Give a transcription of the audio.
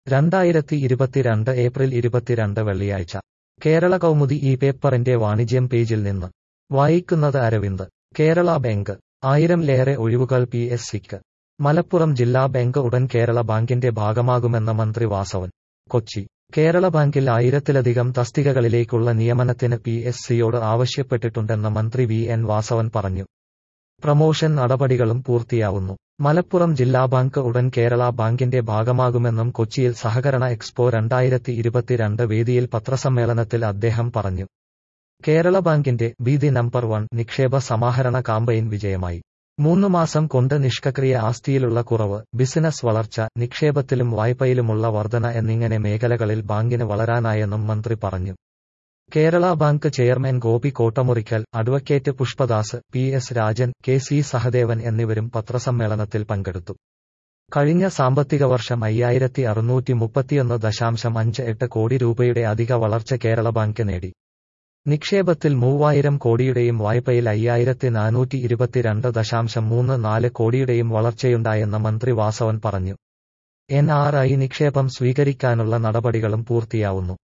രണ്ടായിരത്തി ഇരുപത്തിരണ്ട് ഏപ്രിൽ ഇരുപത്തിരണ്ട് വെള്ളിയാഴ്ച കേരള കൗമുദി ഈ പേപ്പറിന്റെ വാണിജ്യം പേജിൽ നിന്ന് വായിക്കുന്നത് അരവിന്ദ് കേരള ബാങ്ക് ആയിരംലേറെ ഒഴിവുകൾ പി എസ് സിക്ക് മലപ്പുറം ജില്ലാ ബാങ്ക് ഉടൻ കേരള ബാങ്കിന്റെ ഭാഗമാകുമെന്ന മന്ത്രി വാസവൻ കൊച്ചി കേരള ബാങ്കിൽ ആയിരത്തിലധികം തസ്തികകളിലേക്കുള്ള നിയമനത്തിന് പി എസ് സിയോട് ആവശ്യപ്പെട്ടിട്ടുണ്ടെന്ന് മന്ത്രി വി എൻ വാസവൻ പറഞ്ഞു പ്രമോഷൻ നടപടികളും പൂർത്തിയാവുന്നു മലപ്പുറം ജില്ലാ ബാങ്ക് ഉടൻ കേരള ബാങ്കിന്റെ ഭാഗമാകുമെന്നും കൊച്ചിയിൽ സഹകരണ എക്സ്പോ രണ്ടായിരത്തി ഇരുപത്തിരണ്ട് വേദിയിൽ പത്രസമ്മേളനത്തിൽ അദ്ദേഹം പറഞ്ഞു കേരള ബാങ്കിന്റെ ബീതി നമ്പർ വൺ നിക്ഷേപ സമാഹരണ കാമ്പയിൻ വിജയമായി മൂന്ന് മാസം കൊണ്ട് നിഷ്ക്രിയ ആസ്തിയിലുള്ള കുറവ് ബിസിനസ് വളർച്ച നിക്ഷേപത്തിലും വായ്പയിലുമുള്ള വർധന എന്നിങ്ങനെ മേഖലകളിൽ ബാങ്കിന് വളരാനായെന്നും മന്ത്രി പറഞ്ഞു Kerala bank chairman Gopi Kottamurikkal advocate Pushpadas P S Rajan K C Sahadevan എന്നിവരും പത്രസമ്മേളനത്തിൽ പങ്കെടുത്തു കഴിഞ്ഞ സാമ്പത്തിക വർഷം അയ്യായിരത്തി അറുന്നൂറ്റി മുപ്പത്തിയൊന്ന് ദശാംശം അഞ്ച് എട്ട് കോടി രൂപയുടെ അധിക വളർച്ച കേരള ബാങ്ക് നേടി നിക്ഷേപത്തിൽ മൂവായിരം കോടിയുടെയും വായ്പയിൽ അയ്യായിരത്തി നാനൂറ്റി ഇരുപത്തിരണ്ട് ദശാംശം മൂന്ന് നാല് കോടിയുടെയും വളർച്ചയുണ്ടായെന്ന് മന്ത്രി വാസവൻ പറഞ്ഞു എൻ ആർ ഐ നിക്ഷേപം സ്വീകരിക്കാനുള്ള നടപടികളും പൂർത്തിയാവുന്നു